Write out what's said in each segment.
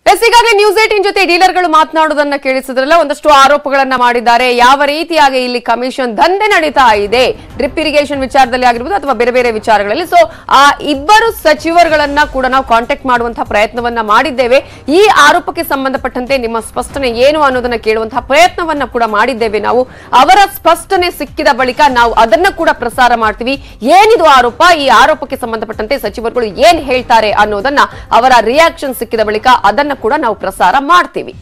S ಈಗಾಗಲೇ news eighteen ಜೊತೆ ಡೀಲರ್ಗಳು ಮಾತನಾಡೋದನ್ನ ಕೇಳಿಸಿದ್ರಲ್ಲ ಒಂದಷ್ಟು ಆರೋಪಗಳನ್ನ ಮಾಡಿದ್ದಾರೆ ಯಾವ ರೀತಿಯಾಗಿ ಇಲ್ಲಿ ಕಮಿಷನ್ ದಂಧೆ ನಡೀತಾ ಇದೆ ಡ್ರಿಪ್ ಇರಿಗೇಷನ್ ವಿಚಾರದಲ್ಲಿ ಆಗಿರ್ಬೋದು ಅಥವಾ ಬೇರೆ ಬೇರೆ ವಿಚಾರಗಳಲ್ಲಿ ಸೊ ಆ ಇಬ್ಬರು ಸಚಿವರುಗಳನ್ನ ಕೂಡ ನಾವು ಕಾಂಟ್ಯಾಕ್ಟ್ ಮಾಡುವಂತಹ ಪ್ರಯತ್ನವನ್ನ ಮಾಡಿದ್ದೇವೆ ಈ ಆರೋಪಕ್ಕೆ ಸಂಬಂಧಪಟ್ಟಂತೆ ನಿಮ್ಮ ಸ್ಪಷ್ಟನೆ ಏನು ಅನ್ನೋದನ್ನ ಕೇಳುವಂತಹ ಪ್ರಯತ್ನವನ್ನ ಕೂಡ ಮಾಡಿದ್ದೇವೆ ನಾವು ಅವರ ಸ್ಪಷ್ಟನೆ ಸಿಕ್ಕಿದ ಬಳಿಕ ನಾವು ಅದನ್ನ ಕೂಡ ಪ್ರಸಾರ ಮಾಡ್ತೀವಿ ಏನಿದು ಆರೋಪ ಈ ಆರೋಪಕ್ಕೆ ಸಂಬಂಧಪಟ್ಟಂತೆ ಸಚಿವರುಗಳು ಏನ್ ಹೇಳ್ತಾರೆ ಅನ್ನೋದನ್ನ ಅವರ ರಿಯಾಕ್ಷನ್ ಸಿಕ್ಕಿದ ಬಳಿಕ ಅದನ್ನ ಕೂಡ ನಾವು ಪ್ರಸಾರ ಮಾಡ್ತೀವಿ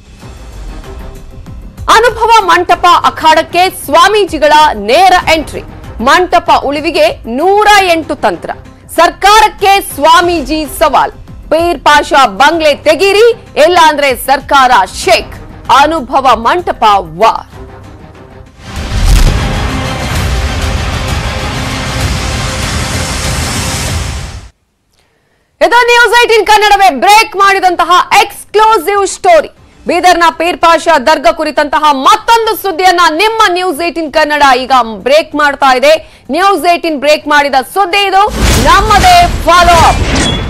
ಅನುಭವ ಮಂಟಪ ಅಖಾಡಕ್ಕೆ ಸ್ವಾಮೀಜಿಗಳ ನೇರ ಎಂಟ್ರಿ ಮಂಟಪ ಉಳಿವಿಗೆ ನೂರ ಎಂಟು ತಂತ್ರ ಸರ್ಕಾರಕ್ಕೆ ಸ್ವಾಮೀಜಿ ಸವಾಲ್ ಪೀರ್ ಪಾಷಾ ಬಂಗ್ಲೆ ತೆಗೀರಿ ಇಲ್ಲ ಅಂದ್ರೆ ಸರ್ಕಾರ ಶೇಕ್ ಅನುಭವ ಮಂಟಪ ವಾರ್ ಇದು ನ್ಯೂಸ್ ಏಟಿನ್ ಕನ್ನಡವೇ ಬ್ರೇಕ್ ಮಾಡಿದಂತಹ ಎಕ್ಸ್ಕ್ಲೂಸಿವ್ ಸ್ಟೋರಿ ಬೀದರ್ನ ಪೀರ್ ಪಾಷಾ ದರ್ಗಾ ಕುರಿತಂತಹ ಮತ್ತೊಂದು ಸುದ್ದಿಯನ್ನ ನಿಮ್ಮ ನ್ಯೂಸ್ ಏಟಿನ್ ಕನ್ನಡ ಈಗ ಬ್ರೇಕ್ ಮಾಡ್ತಾ ಇದೆ ನ್ಯೂಸ್ ಏಟಿನ್ ಬ್ರೇಕ್ ಮಾಡಿದ ಸುದ್ದಿ ಇದು ನಮ್ಮದೇ follow up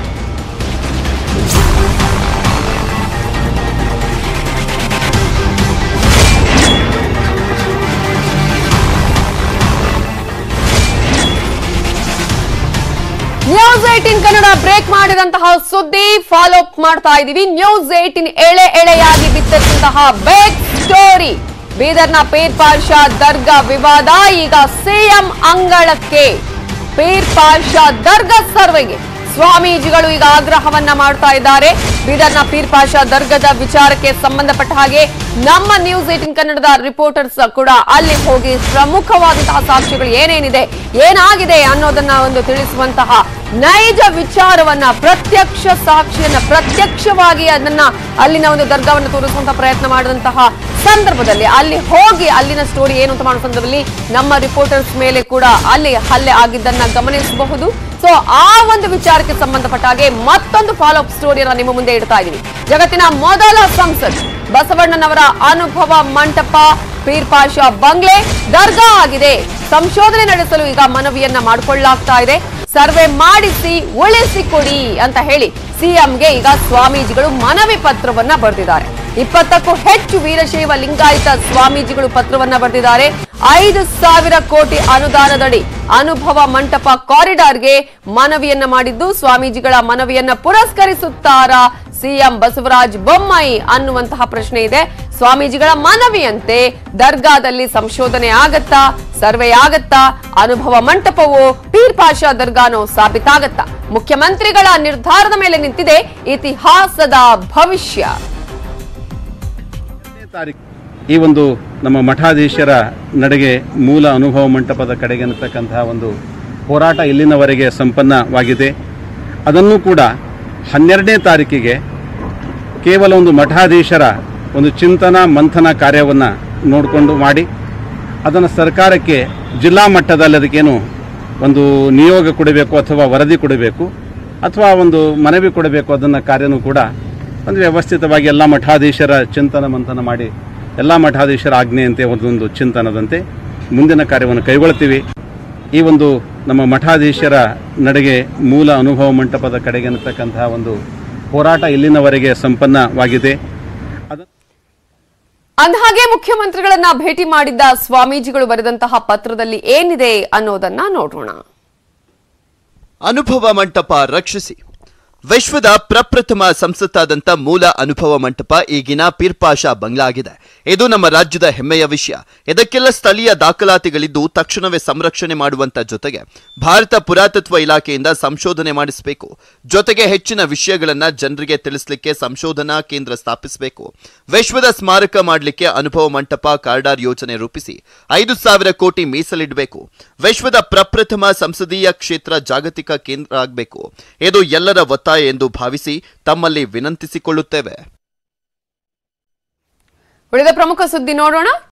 news eighteen Kannada break ಮಾಡಿದಂತಹ ಸುದ್ದಿ ಫಾಲೋ ಅಪ್ ಮಾಡ್ತಾ ಇದೀವಿ ನ್ಯೂಸ್ ಏಟಿನ್ ಎಳೆ ಎಳೆಯಾಗಿ ಬಿತ್ತಿರುವಂತಹ ಬೇಕ್ ಸ್ಟೋರಿ ಬೀದರ್ನ ಪೀರ್ ಪಾಷಾ ದರ್ಗಾ ವಿವಾದ ಈಗ ಸಿಎಂ ಅಂಗಳಕ್ಕೆ ಪೀರ್ ಪಾಷಾ ದರ್ಗಾ ಸರ್ವೆಗೆ ಸ್ವಾಮೀಜಿಗಳು ಈಗ ಆಗ್ರಹವನ್ನ ಮಾಡ್ತಾ ಇದ್ದಾರೆ ಬೀದರ್ನ ಪೀರ್ ಪಾಷಾ ದರ್ಗದ ವಿಚಾರಕ್ಕೆ ಸಂಬಂಧಪಟ್ಟ ಹಾಗೆ ನಮ್ಮ ನ್ಯೂಸ್ ಏಟಿನ್ ಕನ್ನಡದ ರಿಪೋರ್ಟರ್ಸ್ ಕೂಡ ಅಲ್ಲಿ ಹೋಗಿ ಪ್ರಮುಖವಾದಂತಹ ಸಾಕ್ಷ್ಯಗಳು ಏನೇನಿದೆ ಏನಾಗಿದೆ ಅನ್ನೋದನ್ನ ಒಂದು ತಿಳಿಸುವಂತಹ ನೈಜ ವಿಚಾರವನ್ನ ಪ್ರತ್ಯಕ್ಷ ಸಾಕ್ಷಿಯನ್ನ ಪ್ರತ್ಯಕ್ಷವಾಗಿ ಅದನ್ನ ಅಲ್ಲಿನ ಒಂದು ದರ್ಗಾವನ್ನು ತೋರಿಸುವಂತಹ ಪ್ರಯತ್ನ ಮಾಡಿದಂತಹ ಸಂದರ್ಭದಲ್ಲಿ ಅಲ್ಲಿ ಹೋಗಿ ಅಲ್ಲಿನ ಸ್ಟೋರಿ ಏನು ಅಂತ ಮಾಡೋ ಸಂದರ್ಭದಲ್ಲಿ ನಮ್ಮ ರಿಪೋರ್ಟರ್ಸ್ ಮೇಲೆ ಕೂಡ ಅಲ್ಲಿ ಹಲ್ಲೆ ಆಗಿದ್ದನ್ನ ಗಮನಿಸಬಹುದು ಸೊ ಆ ಒಂದು ವಿಚಾರಕ್ಕೆ ಸಂಬಂಧಪಟ್ಟ ಹಾಗೆ ಮತ್ತೊಂದು ಫಾಲೋ ಅಪ್ ಸ್ಟೋರಿಯನ್ನ ನಿಮ್ಮ ಮುಂದೆ ಇಡ್ತಾ ಇದೀವಿ ಜಗತ್ತಿನ ಮೊದಲ ಸಂಸದ್ ಬಸವಣ್ಣನವರ ಅನುಭವ ಮಂಟಪ ಪೀರ್ ಪಾಷಾ ಬಂಗ್ಲೆ ದರ್ಗಾ ಆಗಿದೆ ಸಂಶೋಧನೆ ನಡೆಸಲು ಈಗ ಮನವಿಯನ್ನ ಮಾಡಿಕೊಳ್ಳಲಾಗ್ತಾ ಇದೆ ಸರ್ವೆ ಮಾಡಿಸಿ ಉಳಿಸಿಕೊಡಿ ಅಂತ ಹೇಳಿ ಸಿಎಂಗೆ ಈಗ ಸ್ವಾಮೀಜಿಗಳು ಮನವಿ ಪತ್ರವನ್ನ ಬರೆದಿದ್ದಾರೆ ಇಪ್ಪತ್ತಕ್ಕೂ ಹೆಚ್ಚು ವೀರಶೈವ ಲಿಂಗಾಯತ ಸ್ವಾಮೀಜಿಗಳು ಪತ್ರವನ್ನ ಬರೆದಿದ್ದಾರೆ ಐದು ಸಾವಿರ ಕೋಟಿ ಅನುದಾನದಡಿ ಅನುಭವ ಮಂಟಪ ಕಾರಿಡಾರ್ಗೆ ಮನವಿಯನ್ನ ಮಾಡಿದ್ದು ಸ್ವಾಮೀಜಿಗಳ ಮನವಿಯನ್ನ ಪುರಸ್ಕರಿಸುತ್ತಾರಾ ಸಿಎಂ ಬಸವರಾಜ ಬೊಮ್ಮಾಯಿ ಅನ್ನುವಂತಹ ಪ್ರಶ್ನೆ ಇದೆ ಸ್ವಾಮೀಜಿಗಳ ಮನವಿಯಂತೆ ದರ್ಗಾದಲ್ಲಿ ಸಂಶೋಧನೆ ಆಗತ್ತಾ ಸರ್ವೆ ಆಗತ್ತಾ ಅನುಭವ ಮಂಟಪವೋ ಪೀರ್ ಪಾಷಾ ದರ್ಗಾನೋ ಸಾಬೀತಾಗತ್ತಾ ಮುಖ್ಯಮಂತ್ರಿಗಳ ನಿರ್ಧಾರದ ಮೇಲೆ ನಿಂತಿದೆ ಇತಿಹಾಸದ ಭವಿಷ್ಯ ತಾರೀಕು ಈ ಒಂದು ನಮ್ಮ ಮಠಾಧೀಶರ ನಡೆಗೆ ಮೂಲ ಅನುಭವ ಮಂಟಪದ ಕಡೆಗೆ ಅನ್ನತಕ್ಕಂತಹ ಒಂದು ಹೋರಾಟ ಇಲ್ಲಿನವರೆಗೆ ಸಂಪನ್ನವಾಗಿದೆ ಅದನ್ನು ಕೂಡ ಹನ್ನೆರಡನೇ ತಾರೀಕಿಗೆ ಕೇವಲ ಒಂದು ಮಠಾಧೀಶರ ಒಂದು ಚಿಂತನ ಮಂಥನ ಕಾರ್ಯವನ್ನು ನೋಡಿಕೊಂಡು ಮಾಡಿ ಅದನ್ನು ಸರ್ಕಾರಕ್ಕೆ ಜಿಲ್ಲಾ ಮಟ್ಟದಲ್ಲಿ ಅದಕ್ಕೇನು ಒಂದು ನಿಯೋಗ ಕೊಡಬೇಕು ಅಥವಾ ವರದಿ ಕೊಡಬೇಕು ಅಥವಾ ಒಂದು ಮನವಿ ಕೊಡಬೇಕು ಅದನ್ನು ಕಾರ್ಯನೂ ಕೂಡ ಒಂದು ವ್ಯವಸ್ಥಿತವಾಗಿ ಎಲ್ಲ ಮಠಾಧೀಶರ ಚಿಂತನ ಮಂಥನ ಮಾಡಿ ಎಲ್ಲ ಮಠಾಧೀಶರ ಆಜ್ಞೆಯಂತೆ ಒಂದೊಂದು ಚಿಂತನದಂತೆ ಮುಂದಿನ ಕಾರ್ಯವನ್ನು ಕೈಗೊಳ್ತೀವಿ ಈ ಒಂದು ನಮ್ಮ ಮಠಾಧೀಶರ ನಡೆಗೆ ಮೂಲ ಅನುಭವ ಮಂಟಪದ ಕಡೆಗೆ ಅನ್ನತಕ್ಕಂತಹ ಒಂದು ಹೋರಾಟ ಇಲ್ಲಿನವರೆಗೆ ಸಂಪನ್ನವಾಗಿದೆ ಅದ ಅಂದಹಾಗೆ ಮುಖ್ಯಮಂತ್ರಿಗಳನ್ನ ಭೇಟಿ ಮಾಡಿದ್ದ ಸ್ವಾಮೀಜಿಗಳು ಬರೆದಂತಹ ಪತ್ರದಲ್ಲಿ ಏನಿದೆ ಅನ್ನೋದನ್ನ ನೋಡೋಣ ಅನುಭವ ಮಂಟಪ ರಕ್ಷಿಸಿ ವಿಶ್ವದ ಪ್ರಪ್ರಥಮ ಸಂಸತ್ತಾದಂಥ ಮೂಲ ಅನುಭವ ಮಂಟಪ ಈಗಿನ ಪೀರ್ಪಾಷಾ ಬಂಗ್ಲಾ ಆಗಿದೆ ಇದು ನಮ್ಮ ರಾಜ್ಯದ ಹೆಮ್ಮೆಯ ವಿಷಯ ಇದಕ್ಕೆಲ್ಲ ಸ್ಥಳೀಯ ದಾಖಲಾತಿಗಳಿದ್ದು ತಕ್ಷಣವೇ ಸಂರಕ್ಷಣೆ ಮಾಡುವಂತ ಜೊತೆಗೆ ಭಾರತ ಪುರಾತತ್ವ ಇಲಾಖೆಯಿಂದ ಸಂಶೋಧನೆ ಮಾಡಿಸಬೇಕು ಜೊತೆಗೆ ಹೆಚ್ಚಿನ ವಿಷಯಗಳನ್ನ ಜನರಿಗೆ ತಿಳಿಸಲಿಕ್ಕೆ ಸಂಶೋಧನಾ ಕೇಂದ್ರ ಸ್ಥಾಪಿಸಬೇಕು ವಿಶ್ವದ ಸ್ಮಾರಕ ಮಾಡಲಿಕ್ಕೆ ಅನುಭವ ಮಂಟಪ ಕಾರಿಡಾರ್ ಯೋಜನೆ ರೂಪಿಸಿ ಐದು ಸಾವಿರ ಕೋಟಿ ಮೀಸಲಿಡಬೇಕು ವಿಶ್ವದ ಪ್ರಪ್ರಥಮ ಸಂಸದೀಯ ಕ್ಷೇತ್ರ ಜಾಗತಿಕ ಕೇಂದ್ರ ಆಗಬೇಕು ಇದು ಎಲ್ಲರ ಒತ್ತಾಯ ಎಂದು ಭಾವಿಸಿ ತಮ್ಮಲ್ಲಿ ವಿನಂತಿಸಿಕೊಳ್ಳುತ್ತೇವೆ ಉಳಿದ ಪ್ರಮುಖ ಸುದ್ದಿ ನೋಡೋಣ